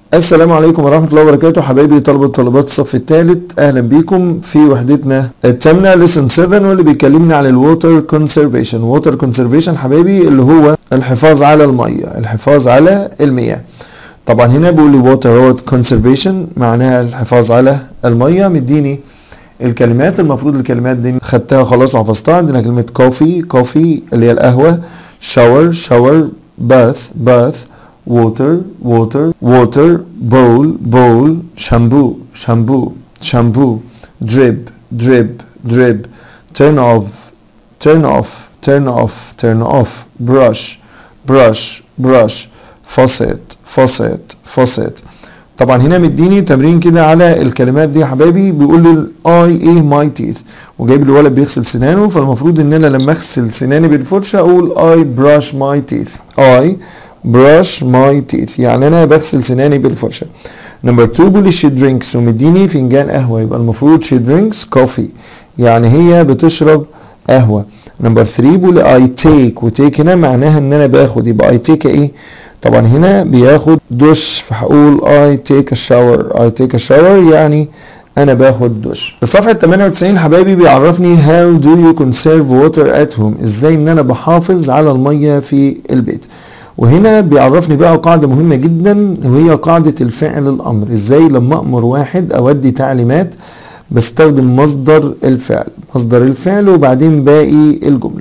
السلام عليكم ورحمة الله وبركاته حبايبي طلبة وطالبات الصف الثالث أهلا بيكم في وحدتنا الثامنة لسن 7 واللي بيكلمنا عن الووتر كونسرفيشن ووتر كونسرفيشن حبايبي اللي هو الحفاظ على المية الحفاظ على المياه طبعا هنا بيقول لي ووتر هو كونسرفيشن معناها الحفاظ على المية مديني الكلمات المفروض الكلمات دي خدتها خلاص وحفظتها عندنا كلمة كوفي كوفي اللي هي القهوة شاور شاور باث باث water water water bowl bowl shampoo shampoo shampoo drip drip drip turn off turn off turn off turn off brush brush brush faucet faucet faucet طبعا هنا مديني تمرين كده على الكلمات دي يا حبايبي بيقول لي اي ايه ماي تيث وجايب لي ولد بيغسل سنانه فالمفروض ان انا لما اغسل سناني بالفرشه اقول اي براش ماي تيث اي brush my teeth يعني انا بغسل سناني بالفرشه نمبر 2 بيقول she drinks ومديني فنجان قهوه يبقى المفروض she drinks coffee يعني هي بتشرب قهوه نمبر 3 بيقول I take وتيك هنا معناها ان انا باخد يبقى I take ايه طبعا هنا بياخد دش فهقول I take a shower I take a shower يعني انا باخد دش الصفحه 98 حبايبي بيعرفني how do you conserve water at home ازاي ان انا بحافظ على الميه في البيت وهنا بيعرفني بقى قاعدة مهمة جدا وهي قاعدة الفعل الأمر ازاي لما أمر واحد أودي تعليمات بستخدم مصدر الفعل مصدر الفعل وبعدين باقي الجملة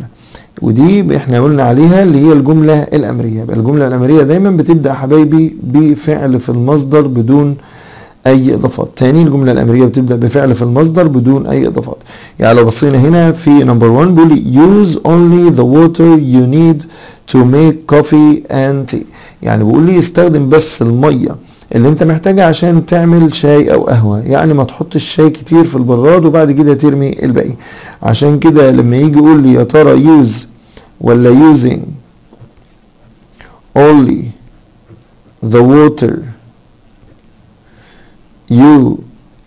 ودي احنا قلنا عليها اللي هي الجملة الأمرية يبقى الجملة الأمرية دايما بتبدأ حبايبي بفعل في المصدر بدون اي اضافات تاني الجمله الامريه بتبدا بفعل في المصدر بدون اي اضافات يعني لو بصينا هنا في نمبر 1 بيقول لي use only the water you need to make coffee and tea يعني بيقول لي استخدم بس الميه اللي انت محتاجها عشان تعمل شاي او قهوه يعني ما تحطش شاي كتير في البراد وبعد كده ترمي الباقي عشان كده لما يجي يقول لي يا ترى use ولا using only the water you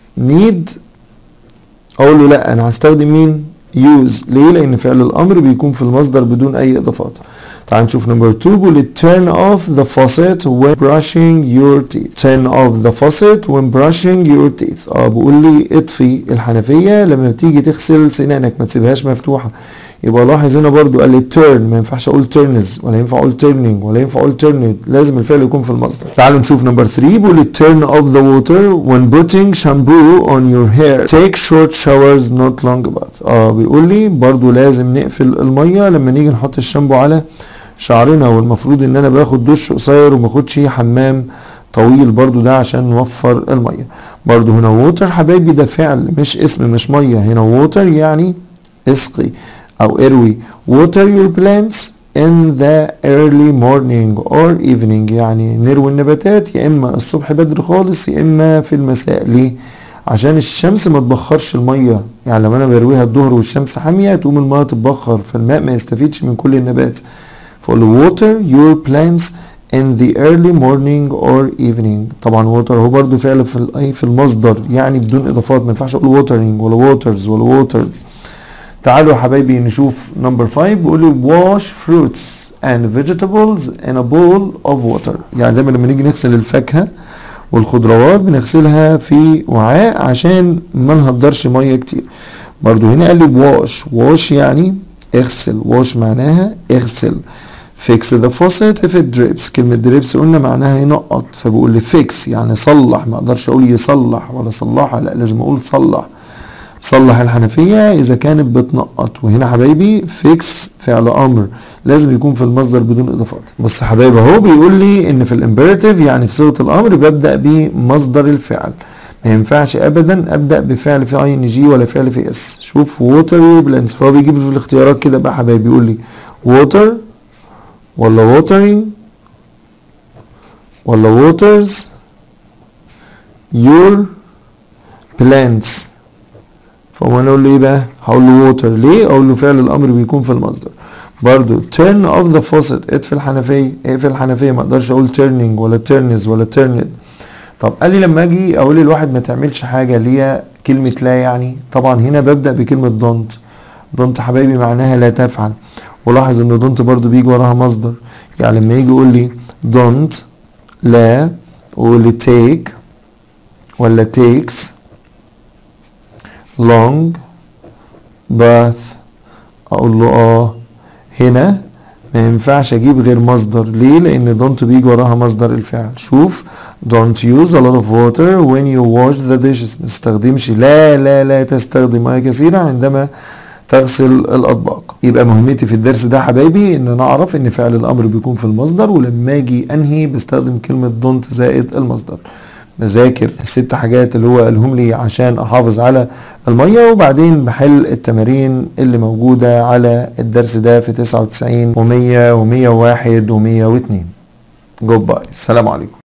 need اقول له لا انا هستخدم مين use ليه لان فعل الامر بيكون في المصدر بدون اي اضافات تعال نشوف نمبر 2 بيقول turn off the faucet when brushing your teeth turn off the faucet when brushing your teeth اه بيقول لي اطفي الحنفيه لما بتيجي تغسل سنانك ما تسيبهاش مفتوحه يبقى لاحظ هنا برضو قال لي turn ما ينفعش اقول turns ولا ينفع اقول turning ولا ينفع اقول turned لازم الفعل يكون في المصدر تعالوا نشوف نمبر 3 بيقول لي turn off the water when putting shampoo on your hair take short showers not long bath اه بيقول لي برضو لازم نقفل الميه لما نيجي نحط الشامبو على شعرنا والمفروض ان انا باخد دش قصير وما اخدش حمام طويل برضو ده عشان نوفر الميه برضو هنا ووتر حبايبي ده فعل مش اسم مش ميه هنا ووتر يعني اسقي او اروي water your plants in the early morning or evening يعني نروي النباتات يا اما الصبح بدري خالص يا اما في المساء ليه عشان الشمس ما تبخرش الميه يعني لما انا برويها الظهر والشمس حاميه تقوم الميه تتبخر فالماء ما يستفيدش من كل النبات فقول water your plants in the early morning or evening طبعا water هو برضو فعل في الاي في المصدر يعني بدون اضافات ما ينفعش اقول watering ولا waters ولا watered تعالوا يا حبايبي نشوف نمبر 5 بيقول لي wash fruits and vegetables in a bowl of water يعني دايما لما نيجي نغسل الفاكهه والخضروات بنغسلها في وعاء عشان ما نهدرش ميه كتير برضو هنا قال لي wash wash يعني اغسل wash معناها اغسل fix the faucet if it drips كلمة drips قلنا معناها ينقط فبقول لي fix يعني صلح ما اقدرش اقول يصلح ولا صلحها لا لازم اقول صلح صلح الحنفية إذا كانت بتنقط وهنا حبايبي فيكس فعل أمر لازم يكون في المصدر بدون إضافات بص حبايبي أهو بيقول لي إن في الإمبيراتيف يعني في صيغة الأمر ببدأ بمصدر الفعل ما ينفعش أبدا أبدأ بفعل في أي إن جي ولا فعل في إس شوف ووتر بلانس فهو بيجيب في الاختيارات كده بقى حبايبي بيقول لي ووتر ولا ووترينج ولا ووترز your plants فهو انا اقول له ايه بقى هقول له ووتر ليه اقول له فعل الامر بيكون في المصدر برضو turn off the faucet اطفي الحنفيه اقفل الحنفيه ما اقدرش اقول turning ولا turns ولا turned طب قال لي لما اجي اقول للواحد ما تعملش حاجه اللي هي كلمه لا يعني طبعا هنا ببدا بكلمه don't don't حبايبي معناها لا تفعل ولاحظ ان don't برضو بيجي وراها مصدر يعني لما يجي يقول لي don't لا واللي take ولا takes long bath اقول له اه هنا ما ينفعش اجيب غير مصدر ليه لان don't بيجي وراها مصدر الفعل شوف don't use a lot of water when you wash the dishes ما تستخدمش لا لا لا تستخدم مياه كثيرة عندما تغسل الاطباق يبقى مهمتي في الدرس ده حبايبي ان انا اعرف ان فعل الامر بيكون في المصدر ولما اجي انهي بستخدم كلمة don't زائد المصدر بذاكر الست حاجات اللي هو قالهم لي عشان احافظ على المية وبعدين بحل التمارين اللي موجودة على الدرس ده في 99 و100 و101 و102 جود باي السلام عليكم